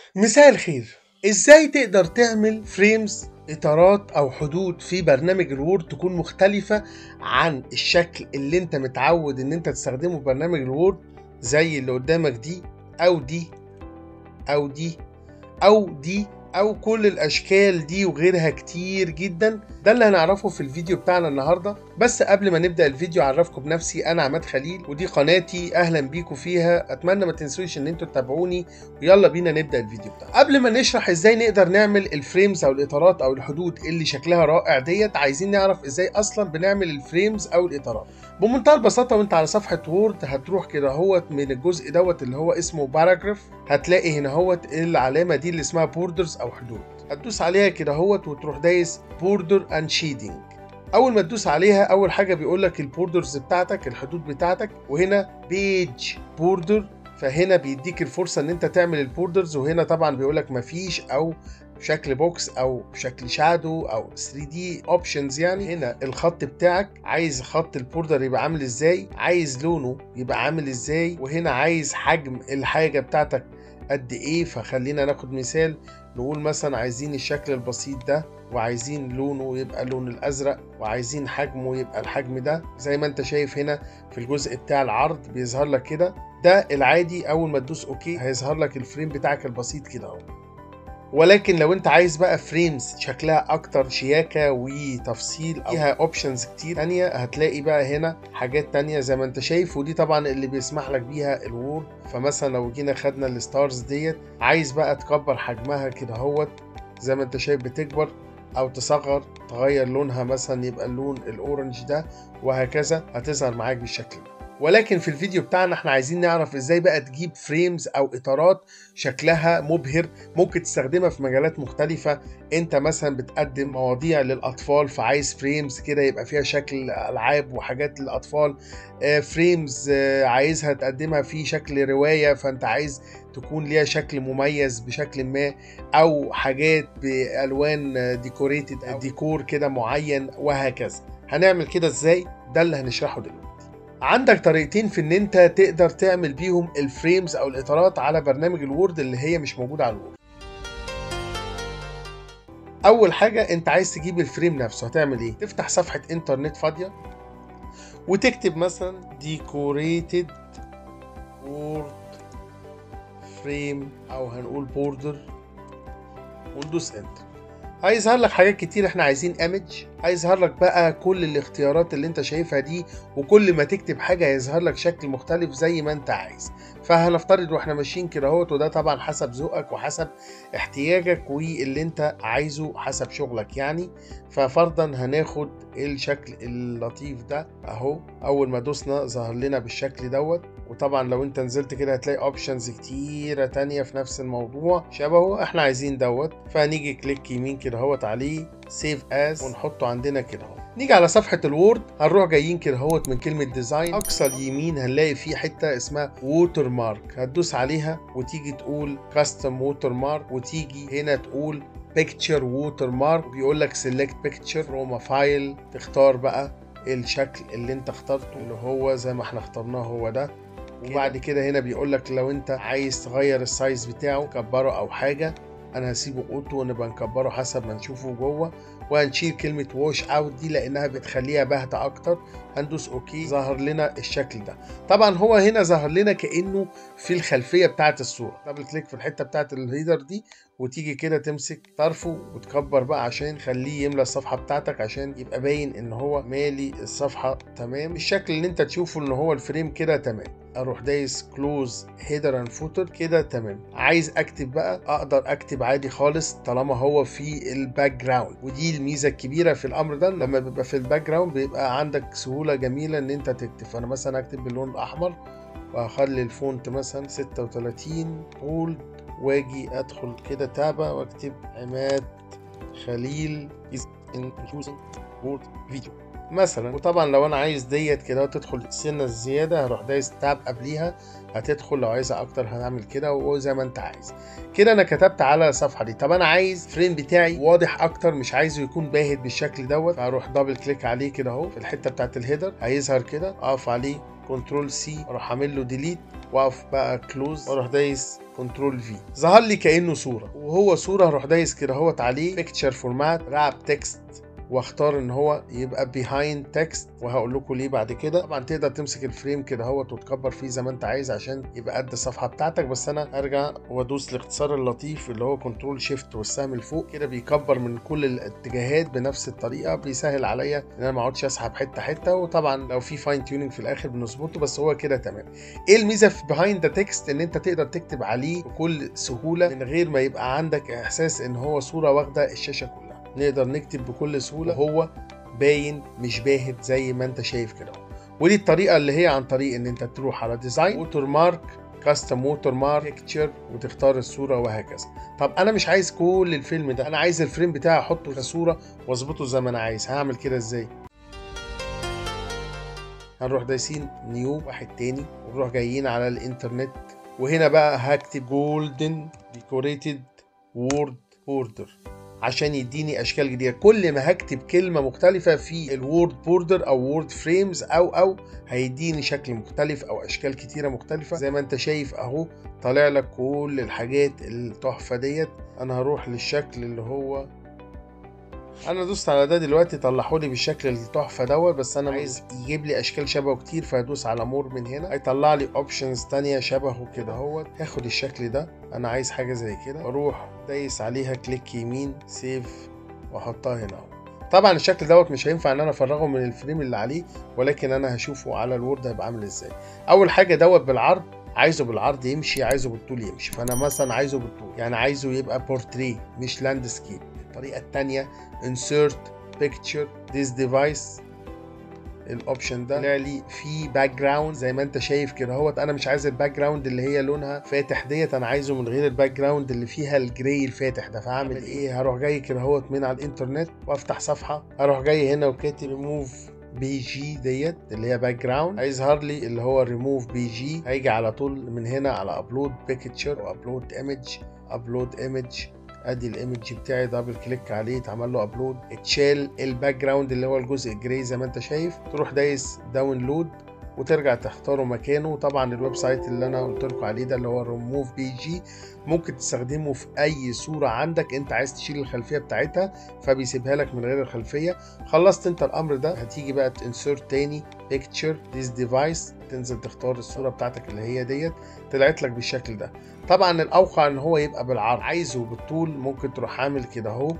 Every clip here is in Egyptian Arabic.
مساء الخير ازاي تقدر تعمل فريمز اطارات او حدود في برنامج الوورد تكون مختلفة عن الشكل اللي انت متعود ان انت تستخدمه في برنامج الوورد زي اللي قدامك دي او دي او دي او دي او كل الاشكال دي وغيرها كتير جدا ده اللي هنعرفه في الفيديو بتاعنا النهارده بس قبل ما نبدا الفيديو اعرفكم بنفسي انا عماد خليل ودي قناتي اهلا بيكم فيها اتمنى ما تنسوش ان انتوا تتابعوني ويلا بينا نبدا الفيديو بتاعنا قبل ما نشرح ازاي نقدر نعمل الفريمز او الاطارات او الحدود اللي شكلها رائع ديت عايزين نعرف ازاي اصلا بنعمل الفريمز او الاطارات بمنتهى البساطه وانت على صفحه وورد هتروح كده هوت من الجزء دوت اللي هو اسمه باراجراف هتلاقي هنا هوت العلامه دي اللي اسمها بوردرز او حدود هتدوس عليها كده هوت وتروح دايس بوردر اند شيدنج اول ما تدوس عليها اول حاجه بيقول لك البوردرز بتاعتك الحدود بتاعتك وهنا بيج بوردر فهنا بيديك الفرصه ان انت تعمل البوردرز وهنا طبعا بيقول لك مفيش او بشكل بوكس او بشكل شادو او 3 دي اوبشنز يعني هنا الخط بتاعك عايز خط البوردر يبقى عامل ازاي عايز لونه يبقى عامل ازاي وهنا عايز حجم الحاجه بتاعتك قد ايه فخلينا ناخد مثال نقول مثلا عايزين الشكل البسيط ده وعايزين لونه يبقى اللون الازرق وعايزين حجمه يبقى الحجم ده زي ما انت شايف هنا في الجزء بتاع العرض بيظهر لك كده ده العادي اول ما تدوس اوكي هيظهر لك الفريم بتاعك البسيط كده اهو ولكن لو انت عايز بقى فريمز شكلها اكتر شياكة وتفصيل فيها اوبشنز كتير تانية هتلاقي بقى هنا حاجات تانية زي ما انت شايف ودي طبعا اللي بيسمح لك بيها الوورد فمثلا لو جينا خدنا الستارز ديت عايز بقى تكبر حجمها كده اهوت زي ما انت شايف بتكبر او تصغر تغير لونها مثلا يبقى اللون الاورنج ده وهكذا هتظهر معاك بالشكل ده ولكن في الفيديو بتاعنا احنا عايزين نعرف ازاي بقى تجيب فريمز او اطارات شكلها مبهر ممكن تستخدمها في مجالات مختلفة انت مثلا بتقدم مواضيع للاطفال فعايز فريمز كده يبقى فيها شكل العاب وحاجات للاطفال فريمز عايزها تقدمها في شكل رواية فانت عايز تكون ليها شكل مميز بشكل ما او حاجات بالوان ديكوريتد ديكور كده معين وهكذا هنعمل كده ازاي ده اللي هنشرحه دلوقتي عندك طريقتين في ان انت تقدر تعمل بيهم الفريمز او الاطارات على برنامج الوورد اللي هي مش موجوده على الوورد اول حاجه انت عايز تجيب الفريم نفسه هتعمل ايه تفتح صفحه انترنت فاضيه وتكتب مثلا decorated word frame او هنقول border وندوس انتر هيظهر لك حاجات كتير احنا عايزين ايمج هيظهر لك بقى كل الاختيارات اللي انت شايفها دي وكل ما تكتب حاجه هيظهر لك شكل مختلف زي ما انت عايز فهنفترض واحنا ماشيين كده اهوت وده طبعا حسب ذوقك وحسب احتياجك واللي انت عايزه حسب شغلك يعني ففرضا هناخد الشكل اللطيف ده اهو اول ما دوسنا ظهر لنا بالشكل دوت وطبعا لو انت نزلت كده هتلاقي اوبشنز كتيره تانية في نفس الموضوع شبهه احنا عايزين دوت فهنيجي كليك يمين كده اهوت عليه سيف از ونحطه عندنا كده اهو نيجي على صفحه الوورد هنروح جايين كده اهوت من كلمه ديزاين اقصى اليمين هنلاقي في حته اسمها ووتر مارك هتدوس عليها وتيجي تقول كاستم ووتر مارك وتيجي هنا تقول بيكتشر ووتر مارك بيقول لك سيلكت بيكتشر فروم فايل تختار بقى الشكل اللي انت اخترته اللي هو زي ما احنا اخترناه هو ده وبعد كده هنا بيقول لك لو انت عايز تغير السايز بتاعه كبره او حاجه انا هسيبه اوتو ونبقى نكبره حسب ما نشوفه جوه وهنشيل كلمة واش اوت دي لانها بتخليها باهتة اكتر هندوس اوكي ظهر لنا الشكل ده طبعا هو هنا ظهر لنا كانه في الخلفيه بتاعه الصوره دبل كليك في الحته بتاعه الهيدر دي وتيجي كده تمسك طرفه وتكبر بقى عشان خليه يملى الصفحه بتاعتك عشان يبقى باين ان هو مالي الصفحه تمام الشكل اللي انت تشوفه ان هو الفريم كده تمام اروح دايس كلوز هيدر اند فوتر كده تمام عايز اكتب بقى اقدر اكتب عادي خالص طالما هو في الباك جراوند ودي الميزه الكبيره في الامر ده لما بيبقى في الباك جراوند بيبقى عندك سهوله جميله ان انت تكتب فانا مثلا اكتب باللون الاحمر واخلي الفونت مثلا 36 بولد واجي ادخل كده تابة واكتب عماد خليل is in using word video مثلا وطبعا لو انا عايز ديت كده تدخل سنه الزياده هروح دايس تاب قبليها هتدخل لو عايزها اكتر هنعمل كده وزي ما انت عايز كده انا كتبت على الصفحه دي طب انا عايز فريم بتاعي واضح اكتر مش عايزه يكون باهت بالشكل دوت هروح دبل كليك عليه كده اهو في الحته بتاعت الهيدر هيظهر كده اقف عليه كنترول سي اروح اعمل له ديليت واقف بقى كلوز واروح دايس كنترول في ظهر لي كانه صوره وهو صوره هروح دايس كده اهوت عليه بيكتشر فورمات راب تكست واختار ان هو يبقى behind text وهقول لكم ليه بعد كده طبعا تقدر تمسك الفريم كده اهوت وتكبر فيه زي ما انت عايز عشان يبقى قد الصفحه بتاعتك بس انا ارجع وادوس الاختصار اللطيف اللي هو كنترول شيفت والسهم لفوق كده بيكبر من كل الاتجاهات بنفس الطريقه بيسهل عليا ان انا ما اقعدش اسحب حته حته وطبعا لو في فاين تيوننج في الاخر بنظبطه بس هو كده تمام ايه الميزه في behind the text ان انت تقدر تكتب عليه بكل سهوله من غير ما يبقى عندك احساس ان هو صوره واخده الشاشه كلها نقدر نكتب بكل سهوله وهو باين مش باهت زي ما انت شايف كده ودي الطريقه اللي هي عن طريق ان انت تروح على ديزاين ووتر مارك كاستم ووتر مارك بيكتشر وتختار الصوره وهكذا طب انا مش عايز كل الفيلم ده انا عايز الفريم بتاعي احطه كصوره واظبطه زي ما انا عايز هعمل كده ازاي هنروح دايسين نيو واحد تاني ونروح جايين على الانترنت وهنا بقى هكتب جولدن ديكوريتد وورد بوردر عشان يديني اشكال جديده كل ما هكتب كلمه مختلفه في الوورد بوردر او وورد فريمز او او هيديني شكل مختلف او اشكال كتيره مختلفه زي ما انت شايف اهو طالع لك كل الحاجات التحفه ديت انا هروح للشكل اللي هو انا دوست على ده دلوقتي طلعوا لي بالشكل التحفه دوت بس انا عايز يجيب لي اشكال شبهه كتير فهدوس على مور من هنا هيطلع لي اوبشنز تانية شبهه كده اهوت هاخد الشكل ده انا عايز حاجه زي كده اروح دايس عليها كليك يمين سيف واحطها هنا اهو طبعا الشكل دوت مش هينفع ان انا افرغه من الفريم اللي عليه ولكن انا هشوفه على الوورد هيبقى عامل ازاي اول حاجه دوت بالعرض عايزه بالعرض يمشي عايزه بالطول يمشي فانا مثلا عايزه بالطول يعني عايزه يبقى بورتريه مش لاندسكيب الطريقه الثانيه insert picture this device الاوبشن ده طلع لي في باك جراوند زي ما انت شايف كده اهوت انا مش عايز الباك جراوند اللي هي لونها فاتح ديت انا عايزه من غير الباك جراوند اللي فيها الجراي الفاتح ده فهعمل ايه هروح جاي كده اهوت من على الانترنت وافتح صفحه هروح جاي هنا وكاتب ريموف بي جي ديت اللي هي باك جراوند هيظهر لي اللي هو ريموف بي جي هيجي على طول من هنا على ابلود بيكتشر وابلود ايمج ابلود ايمج ادي الايمج بتاعي دبل كليك عليه اتعمل له ابلود اتشال الباك جراوند اللي هو الجزء الجراي زي ما انت شايف تروح دايس داونلود وترجع تختاره مكانه طبعا الويب سايت اللي انا قلت لكم عليه ده اللي هو ريموف بي جي ممكن تستخدمه في اي صوره عندك انت عايز تشيل الخلفيه بتاعتها فبيسيبها لك من غير الخلفيه خلصت انت الامر ده هتيجي بقى تنسرت تاني بيكتشر ذيس ديفايس تنزل تختار الصوره بتاعتك اللي هي ديت طلعت لك بالشكل ده طبعا الاوقع ان هو يبقى بالعرض عايزه بالطول ممكن تروح عامل كده اهو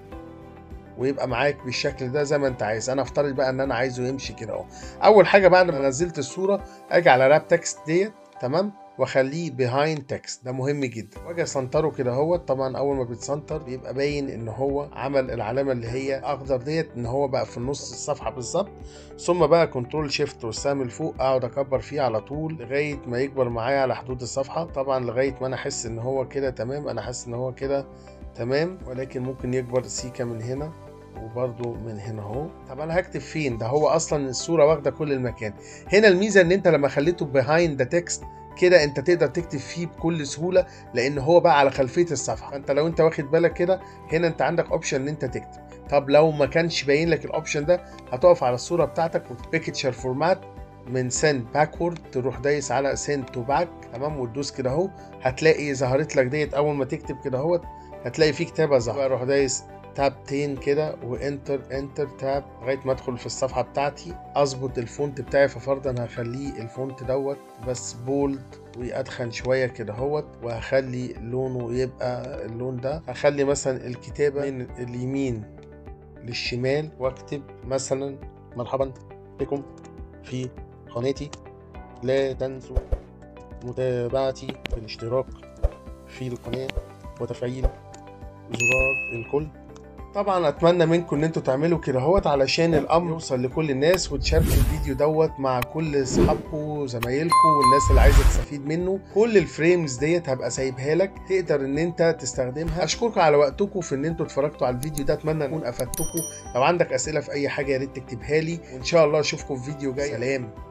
ويبقى معاك بالشكل ده زي ما انت عايز انا افترض بقى ان انا عايزه يمشي كده اهو اول حاجه بعد ما نزلت الصوره اجي على راب تكست ديت تمام واخليه بيهايند تكست ده مهم جدا واجي اسنتره كده اهوت طبعا اول ما بيتسنتر بيبقى باين ان هو عمل العلامه اللي هي اخضر ديت ان هو بقى في نص الصفحه بالظبط ثم بقى كنترول شيفت والسهم لفوق اقعد اكبر فيه على طول لغايه ما يكبر معايا على حدود الصفحه طبعا لغايه ما انا احس ان هو كده تمام انا حاسس ان هو كده تمام ولكن ممكن يكبر سيكه من هنا وبرده من هنا اهو طب انا هكتب فين ده هو اصلا الصوره واخده كل المكان هنا الميزه ان انت لما خليته بيهايند ذا تكست كده انت تقدر تكتب فيه بكل سهوله لان هو بقى على خلفيه الصفحه فانت لو انت واخد بالك كده هنا انت عندك اوبشن ان انت تكتب طب لو ما كانش باين لك الاوبشن ده هتقف على الصوره بتاعتك وبيكتشر فورمات من سند باكورد تروح دايس على سند تو باك تمام وتدوس كده اهو هتلاقي ظهرت لك ديت اول ما تكتب كده اهوت هتلاقي في كتابه ظهر اروح دايس تابتين كده وانتر انتر تاب لغايه ما ادخل في الصفحه بتاعتي اظبط الفونت بتاعي ففرضا هخليه الفونت دوت بس بولد ويأدخن شويه كده اهوت وهخلي لونه يبقى اللون ده هخلي مثلا الكتابه من اليمين للشمال واكتب مثلا مرحبا بكم في قناتي لا تنسوا متابعتي بالاشتراك في القناه وتفعيل زرار الكل طبعا اتمنى منكم ان انتوا تعملوا كده اهوت علشان الامر يوصل لكل الناس وتشاركوا الفيديو دوت مع كل اصحابكم وزمايلكم والناس اللي عايزه تستفيد منه كل الفريمز ديت هبقى سايبها لك تقدر ان انت تستخدمها اشكركم على وقتكم في ان انتوا اتفرجتوا على الفيديو ده اتمنى اكون افدتكم لو عندك اسئله في اي حاجه يا ريت تكتبها لي وان شاء الله اشوفكم في فيديو جاي سلام